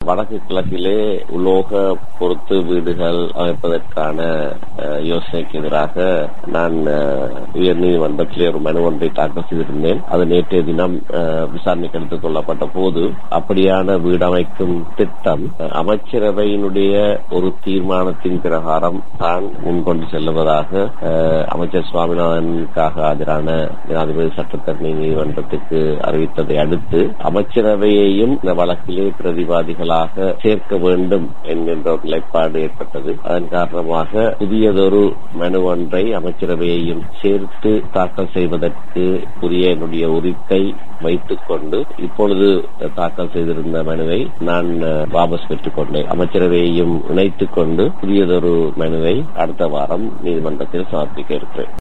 வடக்கு கிழக்கிலே உலோக பொருத்து வீடுகள் அமைப்பதற்கான அஹ், யோசனைக்கு எதிராக நான் அஹ், உயர்நீதிமன்றத்திலே ஒரு மனு ஒன்றை தாக்கல் செய்திருந்தேன் அது நேற்றைய தினம் அஹ், விசாரணைக்கு எடுத்துக் கொள்ளப்பட்ட போது அப்படியான வீடு அமைக்கும் திட்டம் அஹ், அமைச்சரவையினுடைய ஒரு தீர்மானத்தின் பிரகாரம் தான் முன்கொண்டு செல்லுவதாக அஹ், அமைச்சர் சுவாமிநாதனுக்காக ஆஜரான ஜனாதிபதி சட்டத்தரணி நீதிமன்றத்துக்கு அறிவித்ததை அடுத்து அமைச்சரவையையும் இந்த வழக்கிலே பிரதிவாதிகளாக சேர்க்க வேண்டும் என்கின்ற ஒரு நிலைப்பாடு ஏற்பட்டது அதன் காரணமாக புதியதொரு மனு ஒன்றை அமைச்சரவையையும் சேர்த்து தாக்கல் செய்வதற்கு உரிய என்னுடைய உரித்தை வைத்துக் கொண்டு இப்பொழுது தாக்கல் செய்திருந்த மனுவை நான் அஹ், வாபஸ் பெற்றுக் கொண்டேன் அமைச்சரவையையும் இணைத்துக் கொண்டு புதியதொரு மனுவை அடுத்த வாரம் நீதிமன்றத்தில் சமர்ப்பிக்க இருக்கிறேன்